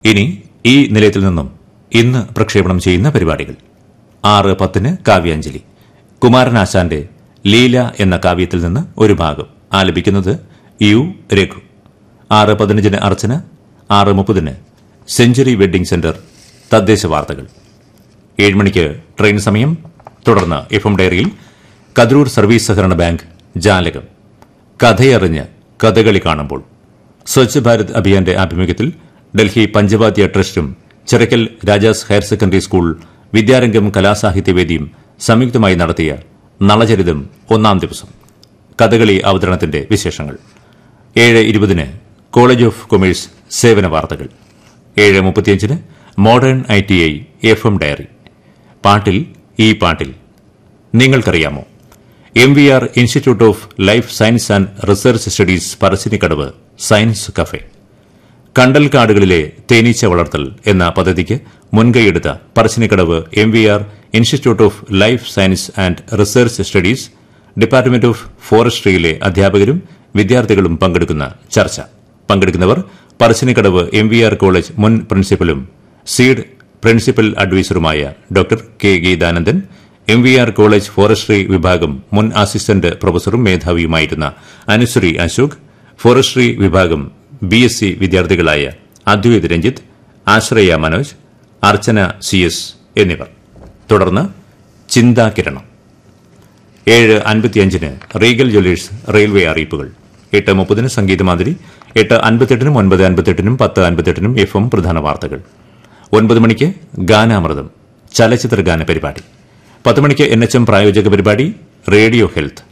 ഇനി ഈ നിലയത്തിൽ നിന്നും ഇന്ന് പ്രക്ഷേപണം ചെയ്യുന്ന പരിപാടികൾ ആറ് പത്തിന് കാവ്യാഞ്ജലി കുമാരനാശാന്റെ ലീല എന്ന കാവ്യത്തിൽ നിന്ന് ഒരു ഭാഗം ആലപിക്കുന്നത് യു രഘു ആറ് പതിനഞ്ചിന് അർച്ചന ആറ് മുപ്പതിന് സെഞ്ചുറി വെഡ്ഡിംഗ് സെന്റർ തദ്ദേശ വാർത്തകൾ ഏഴ് മണിക്ക് ട്രെയിൻ സമയം തുടർന്ന് എഫ് എം ഡയറിയിൽ കതിരൂർ സർവീസ് സഹകരണ ബാങ്ക് ജാലകം കഥയറിഞ്ഞ് കഥകളി കാണുമ്പോൾ സ്വച്ഛ് ഭാരത് അഭിയാന്റെ ആഭിമുഖ്യത്തിൽ ഡൽഹി പഞ്ചവാദ്യ ട്രസ്റ്റും Chirakkal Rajas higher secondary school വിദ്യാരംഗം കലാസാഹിത്യവേദിയും സംയുക്തമായി നടത്തിയ നളചരിതം ഒന്നാം ദിവസം കഥകളി അവതരണത്തിന്റെ വിശേഷങ്ങൾ ഏഴ് ഇരുപതിന് കോളേജ് ഓഫ് കൊമേഴ്സ് സേവന വാർത്തകൾ ഏഴ് മുപ്പത്തിയഞ്ചിന് modern I T I F M diary പാട്ടിൽ ഈ പാട്ടിൽ നിങ്ങൾക്കറിയാമോ M V R institute of life science and research studies Parassinikadavu science cafe കണ്ടൽക്കാടുകളിലെ തേനീച്ച വളർത്തൽ എന്ന പദ്ധതിക്ക് മുൻകൈയെടുത്ത Parassinikadavu M V R institute of life science and research studies department of ഫോറസ്ട്രിയിലെ അധ്യാപകരും വിദ്യാർത്ഥികളും പങ്കെടുക്കുന്ന ചർച്ച പങ്കെടുക്കുന്നവർ Parassinikadavu M V R college മുൻ പ്രിൻസിപ്പലും സീഡ് പ്രിൻസിപ്പൽ അഡ്വൈസറുമായ doctor K Geethanandan M V R college forestry വിഭാഗം മുൻ അസിസ്റ്റന്റ് പ്രൊഫസറും മേധാവിയുമായിരുന്ന അനുശ്രീ അശോക് ഫോറസ്ട്രി വിഭാഗം ബി എസ് സി വിദ്യാർത്ഥികളായ അദ്വൈത് രഞ്ജിത്ത് ആശ്രയ മനോജ് അർച്ചന സി എസ് എന്നിവർ തുടർന്ന് ചിന്താകിരണം ഏഴ് അൻപത്തിയഞ്ചിന് റീഗൽ ജ്വല്ലേഴ്സ് റെയിൽവേ അറിയിപ്പുകൾ എട്ട് മുപ്പതിന് സംഗീതമാതിരി എട്ട് അൻപത്തെട്ടിനും ഒൻപത് അൻപത്തെട്ടിനും പത്ത് അൻപത്തെട്ടിനും എഫ് എം പ്രധാന വാർത്തകൾ ഒൻപത് മണിക്ക് ഗാനാമൃതം ചലച്ചിത്ര ഗാന പരിപാടി പത്ത് മണിക്ക് എൻ എച്ച് എം പ്രായോജക പരിപാടി റേഡിയോ ഹെൽത്ത്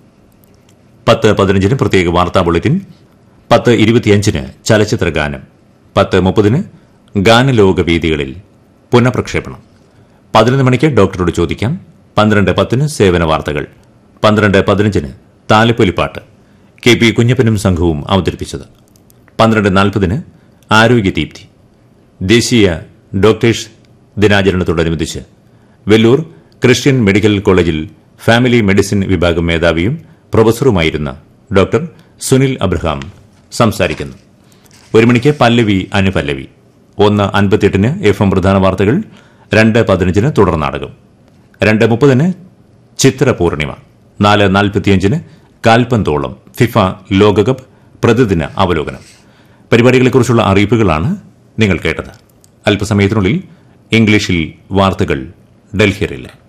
പത്ത് പതിനഞ്ചിന് പ്രത്യേക വാർത്താ ബുള്ളറ്റിൻ പത്ത് ഇരുപത്തിയഞ്ചിന് ചലച്ചിത്ര ഗാനം പത്ത് മുപ്പതിന് ഗാനലോക വേദികളിൽ പുനഃപ്രക്ഷേപണം പതിനൊന്ന് മണിക്ക് ഡോക്ടറോട് ചോദിക്കാം പന്ത്രണ്ട് പത്തിന് സേവന വാർത്തകൾ പന്ത്രണ്ട് പതിനഞ്ചിന് താലപ്പൊലിപ്പാട്ട് കെ പി കുഞ്ഞപ്പനും സംഘവും അവതരിപ്പിച്ചത് പന്ത്രണ്ട് നാൽപ്പതിന് ആരോഗ്യദീപ്തി ദേശീയ ഡോക്ടേഴ്സ് ദിനാചരണത്തോടനുബന്ധിച്ച് വെല്ലൂർ ക്രിസ്ത്യൻ മെഡിക്കൽ കോളേജിൽ ഫാമിലി മെഡിസിൻ വിഭാഗം മേധാവിയും പ്രൊഫസറുമായിരുന്ന ഡോക്ടർ സുനിൽ അബ്രഹാം സംസാരിക്കുന്നു ഒരു മണിക്ക് പല്ലവി അനുപല്ലവി ഒന്ന് അൻപത്തിയെട്ടിന് എഫ് എം പ്രധാന വാർത്തകൾ രണ്ട് പതിനഞ്ചിന് തുടർ നാടകം രണ്ട് മുപ്പതിന് ചിത്രപൂർണിമ നാല് നാൽപ്പത്തിയഞ്ചിന് കാൽപന്തോളം ഫിഫ ലോകകപ്പ് പ്രതിദിന അവലോകനം പരിപാടികളെക്കുറിച്ചുള്ള അറിയിപ്പുകളാണ് നിങ്ങൾ കേട്ടത് അല്പസമയത്തിനുള്ളിൽ ഇംഗ്ലീഷിൽ വാർത്തകൾ ഡൽഹിയിലെ